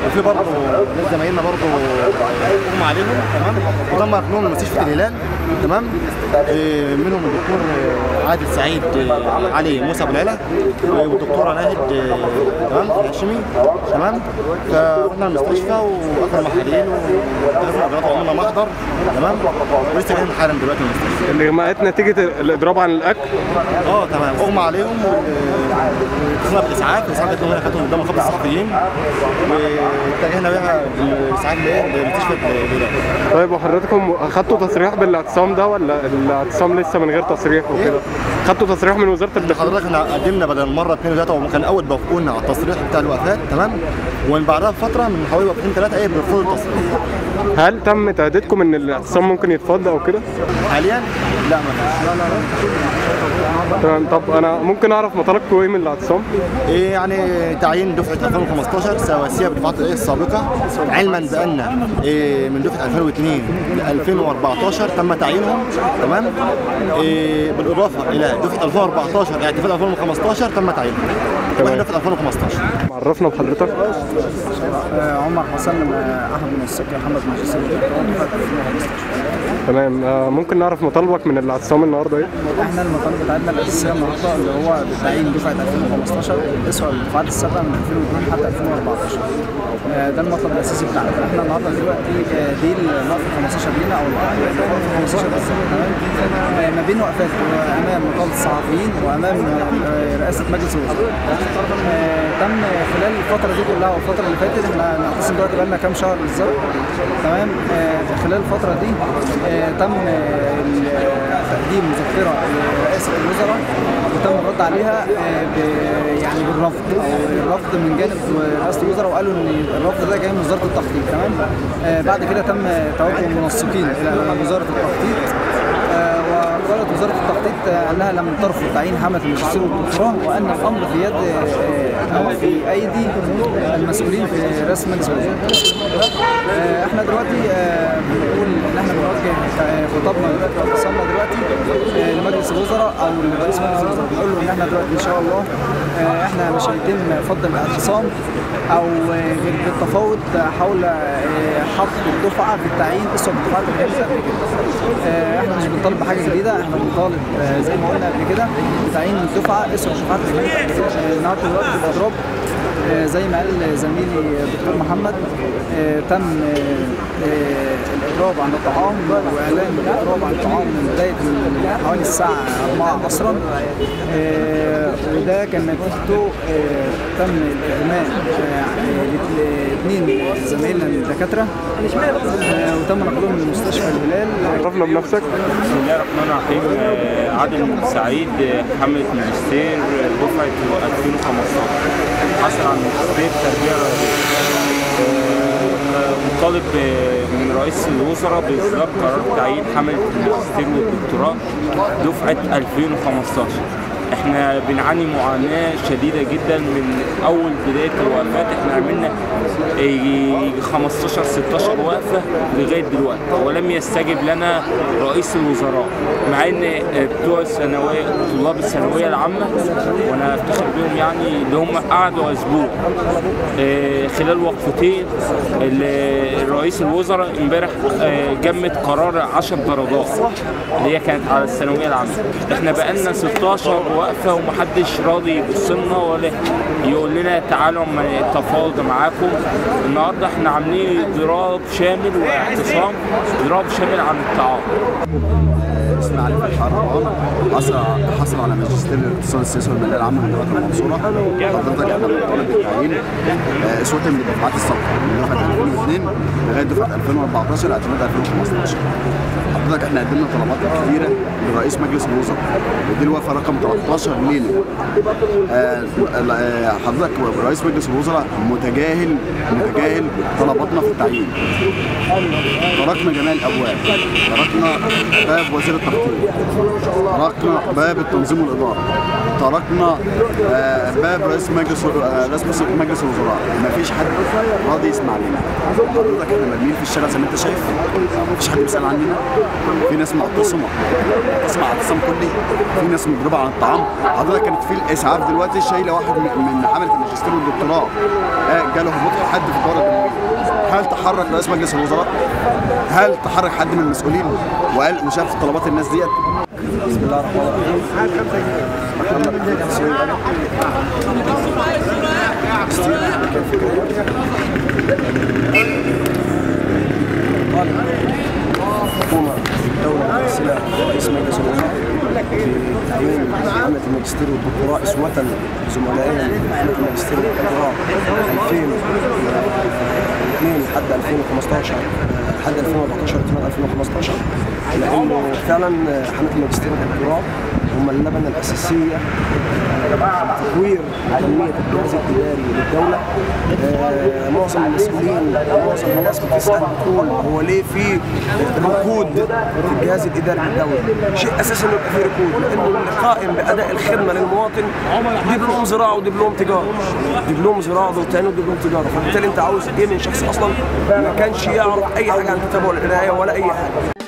وفي برضه ناس زمايلنا برضه اغمى عليهم تمام وتم نقلهم لمستشفى الهلال تمام آه، منهم الدكتور آه، عادل سعيد آه، علي موسى ابو العلا آه، والدكتوره ناهد آه، تمام الهاشمي تمام فرحنا المستشفى واخذنا محاليل واتخذنا اجراءات وعملنا محضر تمام ولسه جايين حالا دلوقتي من المستشفى الاغماءات نتيجه الاضراب عن الاكل اه تمام اغمى عليهم واتصلنا بالاسعاف الاسعاف جت هنا خدتهم قدام نقابه الصحفيين واتجهنا بيها بالاسعاف لايه لمستشفى الهلال طيب وحضراتكم اخدتوا تصريح بالاعتصام ده ولا الاعتصام لسه من غير تصريح وكده خدتوا تصريح من وزاره الداخليه حضرتك احنا قدمنا بدل مره اثنين وثلاثه وكان اول بوافقونا على التصريح بتاع الوقفات تمام ومن بعدها بفتره من حوالي وقفتين ثلاثه ايه بيرفضوا التصريح هل تم تهديدكم ان الاعتصام ممكن يتفض او كده حاليا لا ما فيش تمام طب انا ممكن اعرف مطالبكم ايه من الاعتصام إيه يعني تعيين دفعه 2015 سواسيه بالدفعات الايه السابقه علما بان إيه من دفعه 2002 ل 2014 تم تعيينهم تمام إيه بالاضافه الى دفعه 2014 اعتماد 2015 تم تعيينهم واحنا دفعه 2015 عرفنا بحضرتك آه، عمر حسن آه، احمد من السكه محمد ماجستير تمام آه، ممكن نعرف مطالبك من الاعتصام النهارده ايه احنا المطالب بتاعتنا الاساسيه النهارده اللي هو بتعيين دفعه 2015 الاسوه الدفعات السابقه من 2002 حتى 2014 آه، ده المطلب الاساسي بتاعنا احنا النهارده دلوقتي آه، دي النقطه 15 لينا او النقطه 15 بس تمام آه، ما بين وقفات امام نقابه الصحفيين وامام آه، رئاسه مجلس الوزراء آه، تم خلال الفتره دي كلها والفتره اللي فاتت احنا نعتصم دلوقتي بقالنا كام شهر بالظبط تمام آه، خلال الفتره دي آه، تم آه، ال- تقديم مذكره لرئاسه الوزراء وتم الرد عليها آه، ب- يعني بالرفض او الرفض من جانب رئاسه الوزراء وقالوا ان الرفض ده جاي من وزاره التخطيط تمام آه، بعد كده تم توجه المنسقين الى وزاره التخطيط آه، وقالت وزاره التخطيط آه، انها لم ترفض تعيين حمله الماجستير والدكتوراه وان الامر في يد آه، او في ايدي المسؤولين في رئاسه مجلس الوزراء. آه، احنا دلوقتي آه، بنقول ان احنا بنوجه آه، خطابنا دلوقتي واتصالنا دلوقتي آه، لمجلس الوزراء او لرئيس مجلس الوزراء بنقول له ان احنا دلوقتي ان شاء الله آه، احنا مش هيتم فض الاعتصام او آه، غير بالتفاوض حول آه، حط الدفعه في التعيين اسوه الدفعات اللي كانت قبل كده. آه، احنا مش بنطالب بحاجه جديده احنا بنطالب آه، زي ما قلنا قبل كده بتعيين الدفعه اسوه الدفعات اللي كانت قبل كده. آه، النهارده دلوقتي الاضراب آه، زي ما قال زميلي دكتور محمد آه، تم آه، آه، الاضراب عن الطعام واعلان الاضراب عن الطعام من بدايه من حوالي الساعه 4 عصرا آه، وده كان نتيجته آه، تم الاغماء لاثنين زمايلنا من الدكاتره آه، وتم نقلهم من مستشفى الهلال عرفنا بنفسك بسم الله الرحمن الرحيم آه، عادل سعيد آه، حملة ماجستير آه، دفعة 2015 حصل على ماجستير تربية رياضية آه، آه، مطالب آه، من رئيس الوزراء بإصدار قرار تعيين حملة الماجستير والدكتوراه دفعة 2015 احنا بنعاني معاناة شديدة جدا من أول بداية الوقفات احنا عملنا يجي 15 16 وقفة لغاية دلوقتي ولم يستجب لنا رئيس الوزراء مع ان بتوع الثانوية طلاب الثانوية العامة وانا افتخر بيهم يعني اللي هم قعدوا اسبوع اه، خلال وقفتين ال- رئيس الوزراء امبارح اه، جمد قرار 10 درجات اللي هي كانت على الثانوية العامة احنا بقالنا 16 وقفة ومحدش راضي يبص لنا ولا يقول لنا تعالوا اما نتفاوض معاكم النهارده احنا عاملين اضراب شامل واعتصام اضراب شامل عن الطعام اسمي علي فتحي رمضان حصل حصل على ماجستير الاقتصاد السياسي والماليه العامه من جامعه المنصوره حضرتك احنا بنطالب بالتعيين آه، اسوه من الدفعات السابقه من دفعه 2002 لغايه دفعه 2014 اعتماد 2015 حضرتك احنا قدمنا طلبات كثيره لرئيس مجلس الوزراء ودي الوقفه رقم 13 لينا آه، آه، حضرتك رئيس مجلس الوزراء متجاهل متجاهل طلباتنا في التعيين تركنا جميع الابواب تركنا باب وزير التخطيط كتير طرقنا باب التنظيم والاداره طرقنا آه، باب رئيس مجلس آه، رئيس مجلس الوزراء مفيش حد راضي يسمع لنا حضرتك احنا مرميين في الشارع زي ما انت شايف مفيش حد بيسال عننا في ناس معتصمه معتصمه اعتصام كلي في ناس مضربه عن الطعام حضرتك كانت في الاسعاف دلوقتي شايله واحد من من حمله الماجستير والدكتوراه آه، جاله هبوط حد في الدوره الدمويه هل تحرك رئيس مجلس الوزراء؟ هل تحرك حد من المسؤولين وقال وشاف طلبات الناس ديت؟ بسم الله الرحمن الرحيم محمد أحمد حسين كان فكرة طالب الحكومة الدولة الممثلة رئيس مجلس الوزراء في تعيين حملة الماجستير والدكتوراه أسوة زملائنا في حملة الماجستير والدكتوراه 2002 لحد 2015 لحد 2014 احتمال 2015 لانه فعلا حمله الماجستير والدكتوراه هم اللبنه الاساسيه تطوير تنميه الجهاز الاداري للدوله آه، معظم المسؤولين معظم الناس بتسال تقول هو ليه في ركود في الجهاز الاداري للدوله شيء اساسي انه يبقى في ركود لانه اللي قائم باداء الخدمه للمواطن دبلوم زراعه ودبلوم تجاره دبلوم زراعه وثاني ودبلوم تجاره فبالتالي انت عاوز ايه من شخص اصلا ما كانش يعرف اي حاجه عن الكتابه ولا القرايه ولا اي حاجه